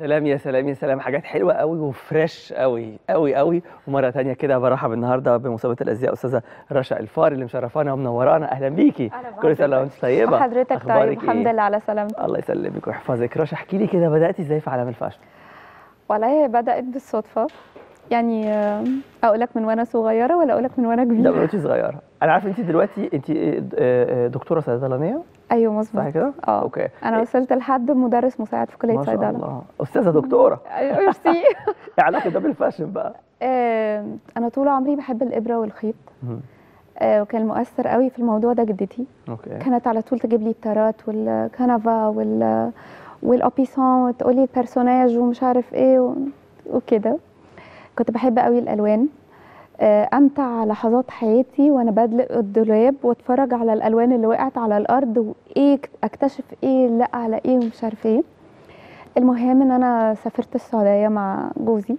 سلام يا سلام يا سلام حاجات حلوه قوي وفريش قوي قوي قوي ومره تانية كده برحب النهارده بمسابقه الازياء استاذه رشا الفار اللي مشرفانا ومنورانا اهلا بيكي كل سنه وانت طيبه وحضرتك طيب أخبارك الحمد إيه؟ لله على سلامتك الله يسلمك ويحفظك رشا احكي لي كده بداتي ازاي في عالم الفاشن والله هي بدأت بالصدفة يعني آه، أقول لك من وأنا صغيرة ولا أقول لك من وأنا ده كبيرة؟ من وانت صغيره انا عارف انت دلوقتي انت دكتوره صيدلانيه أيوه صح مظبوط كده اه اوكي أنا وصلت لحد مدرس مساعد في كلية ما شاء صيدلة الله استاذه دكتوره أيوه ميرسي ايه علاقه ده بالفاشن بقى آه، أنا طول عمري بحب الإبرة والخيط مم. آه، وكان مؤثر قوي في الموضوع ده جدتي اوكي كانت على طول تجيب لي التارات والكنفا وال والابيسون وتقول لي البرسوناج ومش عارف ايه و... وكده كنت بحب قوي الالوان آه، امتع لحظات حياتي وانا بدلق الدولاب واتفرج على الالوان اللي وقعت على الارض وايه اكتشف ايه لا على ايه ومش عارف ايه المهم ان انا سافرت السعوديه مع جوزي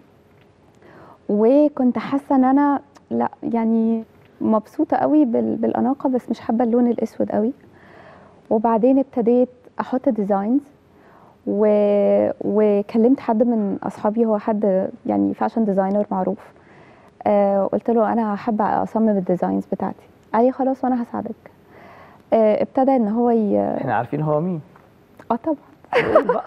وكنت حاسه ان انا لا يعني مبسوطه قوي بال- بالاناقه بس مش حابه اللون الاسود قوي وبعدين ابتديت احط ديزاينز و... وكلمت حد من اصحابي هو حد يعني فاشن ديزاينر معروف آه قلت له انا حابه اصمم الديزاينز بتاعتي قال لي خلاص وانا هساعدك آه ابتدى ان هو ي... احنا عارفين هو مين اه طبعا قول بقى.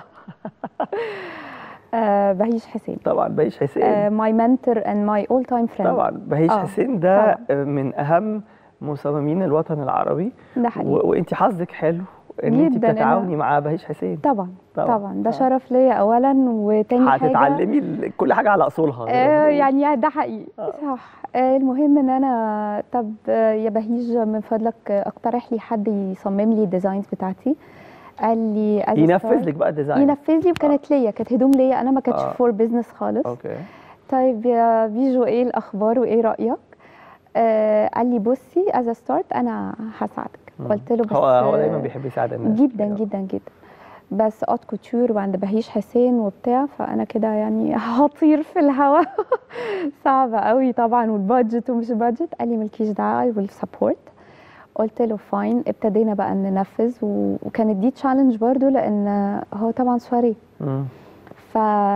آه بهيج حسين طبعا بهيش حسين ماي منتور اند ماي اول تايم فريند طبعا بهيش آه، حسين ده طبعاً. من اهم مصممين الوطن العربي ده حقيقي و... وانت حظك حلو ان انت جداً، أنا- بتتعاوني مع بهيش حسين طبعا طبعاً. طبعا ده آه. شرف ليا اولا وتاني حاجه هتتعلمي ال- كل حاجه على اصولها زي ما آه بنقول. يعني ده حقيقي آه. صح آه المهم ان انا طب آه، يا بهيج من فضلك آه، اقترح لي حد يصمم لي الديزاينز بتاعتي قال لي as a ينفذ start- لك بقى الديزاين ينفذ لي وكانت ليا كانت هدوم ليا انا ما كانتش آه. فور بزنس خالص اوكي طيب يا بيجو ايه الاخبار وايه رايك آه قال لي بصي از ستارت انا هساعدك مم. قلت له بس هو هو آه، دايما بيحب يساعد الناس جدا أيوة. جدا جدا بس اوت كوتشور وعند بهيش حسين وبتاع فانا كده يعني هطير في الهواء صعبه قوي طبعا والبادجت ومش بادجت قال لي مالكيش دعوه اي ويل سبورت قلت له فاين ابتدينا بقى ننفذ و- وكانت دي تشالنج برضو لان هو طبعا سواري مم. ف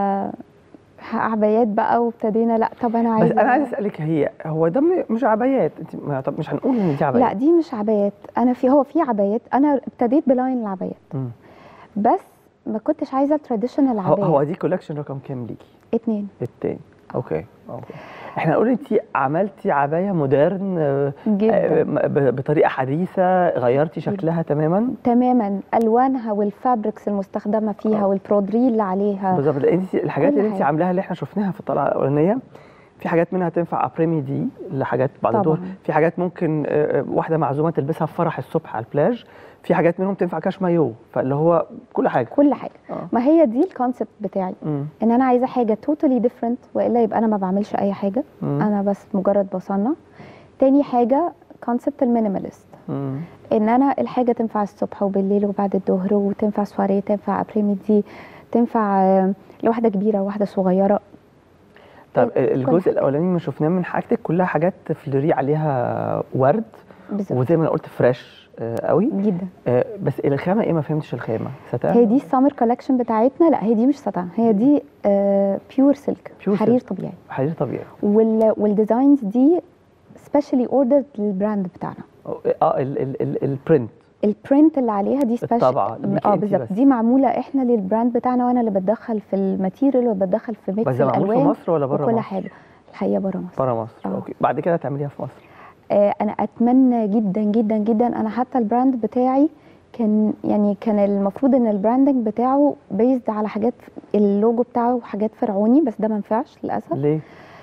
عبايات بقى وابتدينا لا طب انا بس عايزه انا عايز اسالك هي هو ده م- مش عبايات انت ما- طب مش هنقول ان دي عبايات لا دي مش عبايات انا في هو في عبايات انا ابتديت بلاين العبايات مم. بس ما كنتش عايزه التراديشنال هو, عباية هو دي كولكشن رقم كام ليكي اتنين التاني اوكي اوكي احنا نقول انت عملتي عبايه مودرن آه، آه، جدا ب- بطريقه حديثه غيرتي شكلها تماما تماما الوانها والفابريكس المستخدمه فيها آه. والبرودري اللي عليها بالظبط لان انت الحاجات كل اللي انت حاجة. عاملاها اللي احنا شفناها في الطلعه الاولانيه في حاجات منها تنفع ابريمي دي لحاجات بعد طبعاً. الظهر في حاجات ممكن آه، آه، واحده معزومه تلبسها في فرح الصبح على البلاج في حاجات منهم تنفع كاش مايو فاللي هو كل حاجه كل حاجه اه ما هي دي الكونسبت بتاعي مم. ان انا عايزه حاجه توتالي ديفرنت والا يبقى انا ما بعملش اي حاجه مم. انا بس مجرد بصنع تاني حاجه كونسبت المينيماليست مم. ان انا الحاجه تنفع الصبح وبالليل وبعد الظهر وتنفع سواريه تنفع ابريميدي تنفع آه، لواحده كبيره وواحده صغيره طب كل الجزء حاجة. الاولاني اللي شفناه من حاجتك كلها حاجات فلوري عليها ورد بالظبط وزي ما انا قلت فريش آه، قوي جدا آه، بس الخامه ايه ما فهمتش الخامه ستان هي دي السمر كولكشن بتاعتنا لا هي دي مش ساتان هي دي بيور سلك Pure حرير silk. طبيعي حرير طبيعي وال والديزاينز دي سبيشالي اوردرد للبراند بتاعنا اه ال- ال- ال- البرنت البرنت اللي عليها دي سبيشال الطبعة ليكي اه انتي بالظبط بس. دي معموله احنا للبراند بتاعنا وانا اللي بتدخل في الماتيريال وبتدخل في ميكس بس ده معمول في الالوان مصر ولا بره وكل مصر؟ حاجه الحقيقه بره مصر بره مصر آه. اوكي بعد كده هتعمليها في مصر آه انا اتمنى جدا جدا جدا انا حتى البراند بتاعي كان يعني كان المفروض ان البراندنج بتاعه بيزد على حاجات اللوجو بتاعه حاجات فرعوني بس ده ما ينفعش للاسف ليه؟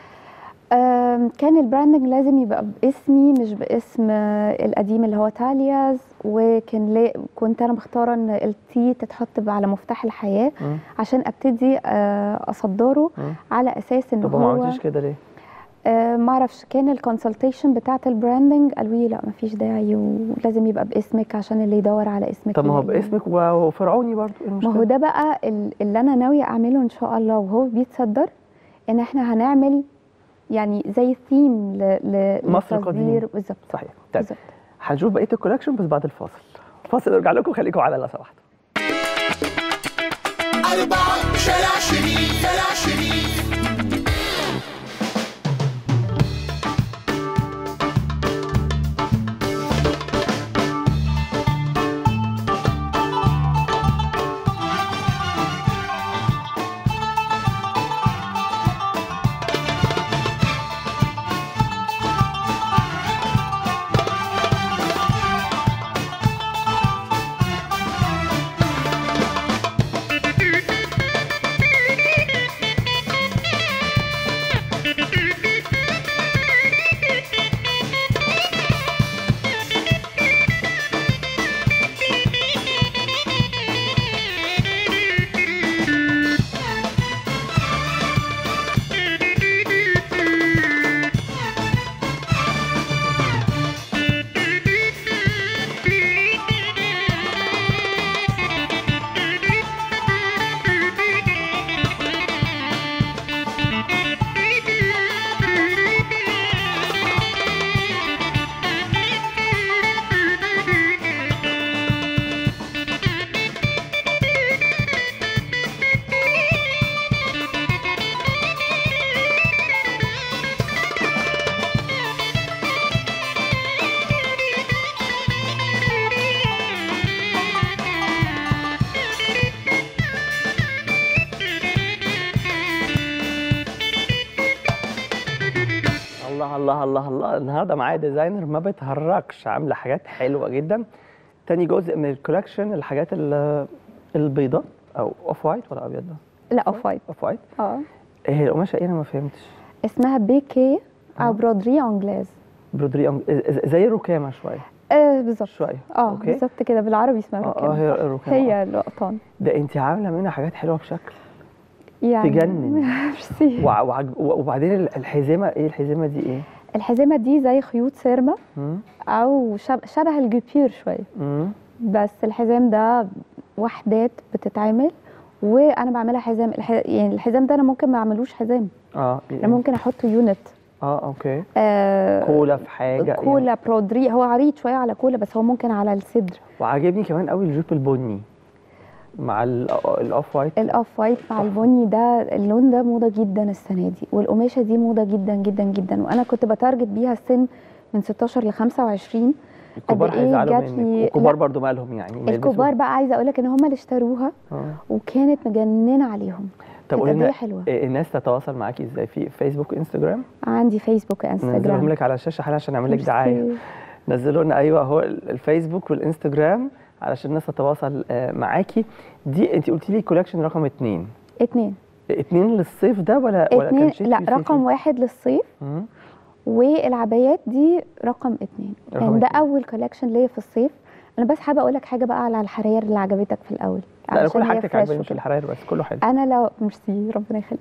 آم، كان البراندنج لازم يبقى باسمي مش باسم آه، القديم اللي هو تالياز وكان ليه كنت انا مختاره ان التي تتحط على مفتاح الحياه مم. عشان ابتدي آه، اصدره مم. على اساس ان طب ما هو عملتيش كده ليه؟ آه، ما اعرفش كان الكونسلتيشن بتاعت البراندنج قالوا لي لا ما فيش داعي ولازم يبقى باسمك عشان اللي يدور على اسمك طب ما هو يلاقيه. باسمك و- وفرعوني برضه ايه ما المشكله؟ هو ده بقى ال- اللي انا ناويه اعمله ان شاء الله وهو بيتصدر ان احنا هنعمل يعني زي ثيم ل ل- مصر للتصدير قديم. بالظبط صحيح طيب بالظبط هنشوف بقيه الكولكشن بس بعد الفاصل فاصل نرجع لكم خليكم على لا سمحتوا أربعة شارع شريف شارع شريف الله الله الله الله النهارده معايا ديزاينر ما بتهرجش عامله حاجات حلوه جدا تاني جزء من الكولكشن الحاجات ال- البيضاء او اوف وايت ولا ابيض ده لا اوف وايت اوف وايت اه ايه القماشه ايه انا ما فهمتش اسمها بيكي آه. او برودري انجلاز برودري أنج- ز- زي الركامه شويه آه بالظبط شويه اه اوكي بالظبط كده بالعربي اسمها اه اه ركام هي الركامه آه. هي القطان ده انت عامله منها حاجات حلوه بشكل يعني تجنن. ميرسي وع- وعج- وبعدين ال- الحزمه ايه الحزمه دي ايه الحزمه دي زي خيوط سيرما مم؟ او شب- شبه الجبير شويه مم؟ بس الحزام ده وحدات بتتعمل وانا بعملها حزام الح... يعني الحزام ده انا ممكن ما اعملوش حزام اه انا ممكن احطه يونت اه اوكي آه كولا في حاجه يعني. كولا برودري هو عريض شويه على كولا بس هو ممكن على الصدر وعاجبني كمان قوي الجيب البني مع ال- الاوف وايت الاوف وايت مع تحفة. البني ده اللون ده موضه جدا السنه دي والقماشه دي موضه جدا جدا جدا وانا كنت بتارجت بيها السن من 16 ل 25 الكبار قد إيه هيزعلوا جات منك لي- والكبار لا. برضو مالهم يعني ما الكبار يلبسوا- بقى عايزه اقول لك ان هم اللي اشتروها آه. وكانت مجننه عليهم طب كانت قولي قد ايه لنا حلوه إيه الناس تتواصل معاكي ازاي في فيسبوك وانستجرام عندي فيسبوك ننزلهم وانستجرام لك على الشاشه حالا عشان نعمل لك ميرسي. دعايه نزلوا لنا ايوه هو ال- الفيسبوك والانستجرام علشان الناس تتواصل آه، معاكي دي انت قلتي لي كولكشن رقم اتنين اتنين اتنين للصيف ده ولا ولا اتنين كان شتوي لا صيفي؟ رقم واحد للصيف مم. والعبايات دي رقم اتنين رقم يعني ده اتنين. اول كولكشن ليا في الصيف انا بس حابه اقول لك حاجه بقى على الحراير اللي عجبتك في الاول لا انا علشان كل هي حاجتك فريش عاجباني مش وكده. الحراير بس كله حلو انا لو ميرسي ربنا يخليك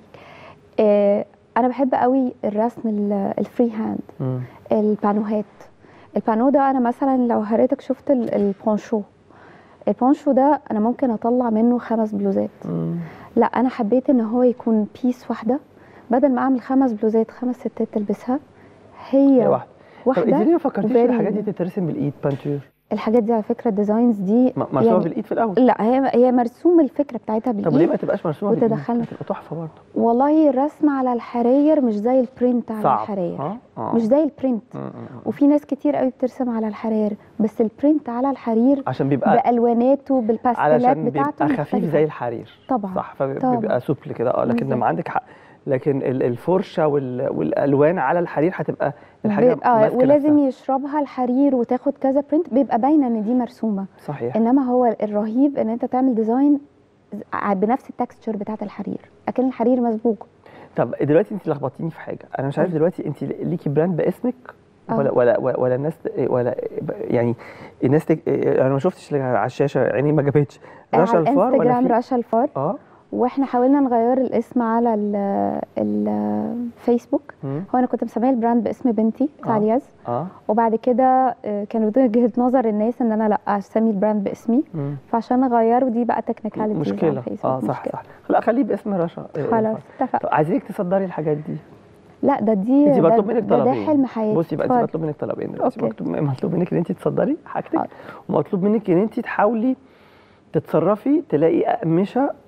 آه انا بحب قوي الرسم ال- الفري هاند مم. البانوهات البانو ده انا مثلا لو حضرتك شفت ال- البونشو البونشو ده انا ممكن اطلع منه خمس بلوزات مم. لا انا حبيت ان هو يكون بيس واحده بدل ما اعمل خمس بلوزات خمس ستات تلبسها هي هي واحده طب واحده اديني ما فكرتيش وفيري- الحاجات دي تترسم بالايد بانتور الحاجات دي على فكره الديزاينز دي م- مرسومه يعني بالايد في الاول لا هي هي مرسوم الفكره بتاعتها طب ليه بالايد ما تبقاش مرسومه بالايد وتدخلنا. هتبقى تحفه برضه والله الرسم على الحراير مش زي البرنت على صعب الحراير اه اه مش زي البرنت مم، مم، مم. وفي ناس كتير قوي بترسم على الحراير بس البرنت على الحرير عشان بيبقى بالواناته بالباستيلات علشان بتاعته بيبقى خفيف مختلفة. زي الحرير طبعا صح طبعاً. فبيبقى سوبل كده اه لكن بالظبط. لما عندك حق لكن ال- الفرشه وال- والالوان على الحرير هتبقى الحاجه بيبقى ماسكة ولازم نفسها. يشربها الحرير وتاخد كذا برنت بيبقى باينه ان دي مرسومه صحيح انما هو الرهيب ان انت تعمل ديزاين ع- بنفس التكستشر بتاعت الحرير اكن الحرير مسبوق طب دلوقتي انت لخبطتيني في حاجه انا مش عارف قولي. دلوقتي انت ليكي براند باسمك آه. ولا ولا ولا ولا الناس ولا يعني الناس تك... انا ما شفتش على الشاشه عيني ما جابتش رشا على الفار ولا الانستجرام في رشا الفار اه واحنا حاولنا نغير الاسم على ال- الفيسبوك مم. هو انا كنت مسميه البراند باسم بنتي آه. تالياز اه وبعد كده آه، كان وجهه نظر الناس ان انا لا اسمي البراند باسمي مم. فعشان نغيره دي بقى تكنيكاليتي مشكله اه صح صح لا خليه باسم رشا آه، خلاص الفار. اتفق طب عايزينك تصدري الحاجات دي لا ده دي انت ده- مطلوب منك ده, ده طلبين حلم حياتي بصي بقى انت اتفضل. مطلوب منك طلبين دلوقتي أوكي. مكتوب مطلوب منك ان انت تصدري حاجتك حاضر. ومطلوب منك ان انت تحاولي تتصرفي تلاقي اقمشه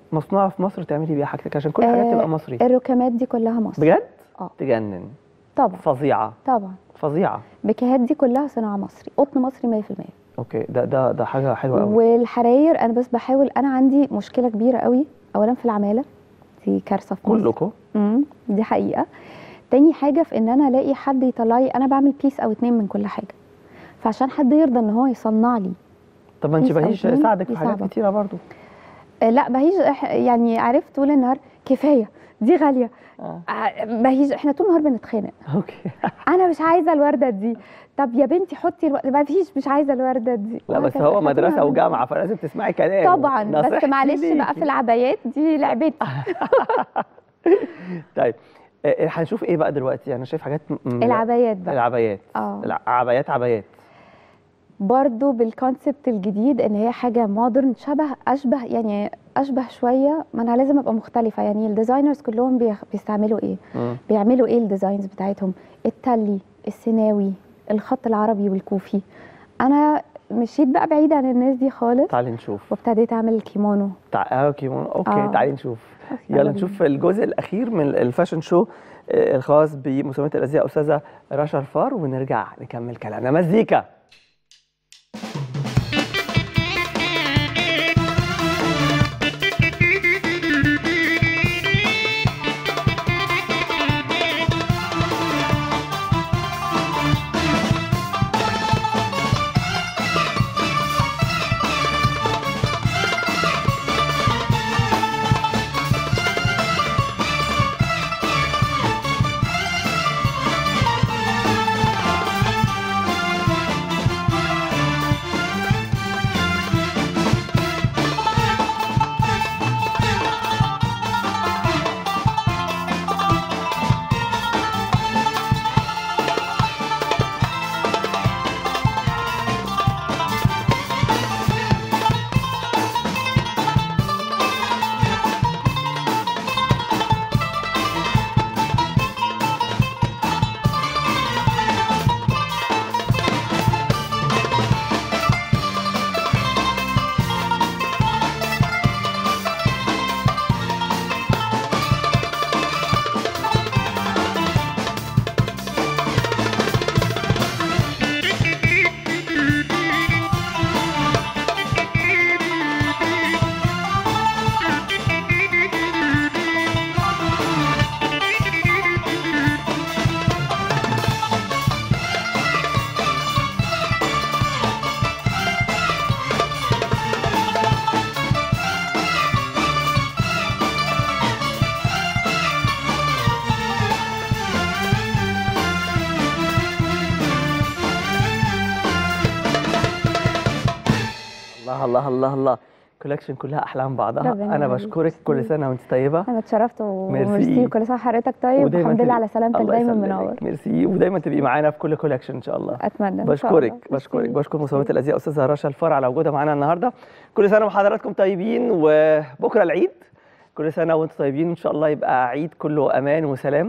مصنوعه في مصر تعملي بيها حاجتك عشان كل الحاجات آه، تبقى مصري الركامات دي كلها مصر بجد اه تجنن طبعا فظيعه طبعا فظيعه البكاهات دي كلها صناعه مصري قطن مصري 100% اوكي ده ده ده حاجه حلوه قوي والحراير انا بس بحاول انا عندي مشكله كبيره قوي اولا في العماله دي كارثه في مصر كلكم امم دي حقيقه تاني حاجه في ان انا الاقي حد يطلع لي انا بعمل بيس او اتنين من كل حاجه فعشان حد يرضى ان هو يصنع لي طب ما انت بيس أو بهيش اتنين ساعدك دي في حاجات صعبة. كتيره برضو آه، لا بهيج إح- يعني عرفت طول النهار كفايه دي غاليه اه آه، بهيج احنا طول النهار بنتخانق اوكي انا مش عايزه الورده دي طب يا بنتي حطي الو... ما فيش مش عايزه الورده دي لا بس وهكذا. هو إحنا طول مدرسه النهار وجامعه فلازم تسمعي كلام طبعا بس نصيحتي معلش بقى ليكي. في العبايات دي لعبتي طيب آه، هنشوف ايه بقى دلوقتي انا شايف حاجات م- م- العبايات بقى العبايات اه الع- عبايات عبايات برضو بالكونسبت الجديد ان هي حاجه مودرن شبه اشبه يعني اشبه شويه ما انا لازم ابقى مختلفه يعني الديزاينرز كلهم بيخ- بيستعملوا ايه مم. بيعملوا ايه الديزاينز بتاعتهم التلي السيناوي الخط العربي والكوفي انا مشيت بقى بعيد عن الناس دي خالص تعالي نشوف وابتديت اعمل الكيمونو تع... اه كيمونو اوكي آه. تعالي نشوف يلا يلا نشوف الجزء الاخير من الفاشن شو آه، الخاص بمسومه الازياء استاذه رشا الفار ونرجع نكمل كلامنا مزيكا الله الله الله الله كولكشن كلها احلام بعضها ربنا انا يخليك. بشكرك كل سنه وانت طيبه انا اتشرفت ميرسي. وميرسي وكل سنه حضرتك طيب ودايما والحمد لله تبقي- على سلامتك الله دايما يسلمك. منور ميرسي ودايما تبقي معانا في كل كولكشن ان شاء الله اتمنى إن شاء الله. بشكرك بشكرك ميرسي. بشكر مسومات الازياء استاذه رشا الفار على وجودها معانا النهارده كل سنه وحضراتكم طيبين وبكره العيد كل سنه وانتم طيبين ان شاء الله يبقى عيد كله امان وسلام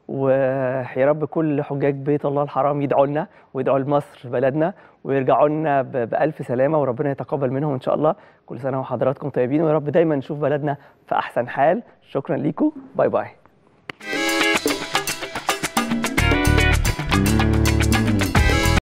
ويا رب كل حجاج بيت الله الحرام يدعوا لنا ويدعوا لمصر بلدنا ويرجعوا لنا ب- بألف سلامة وربنا يتقبل منهم إن شاء الله كل سنة وحضراتكم طيبين ويا رب دايما نشوف بلدنا في أحسن حال شكرا ليكم باي باي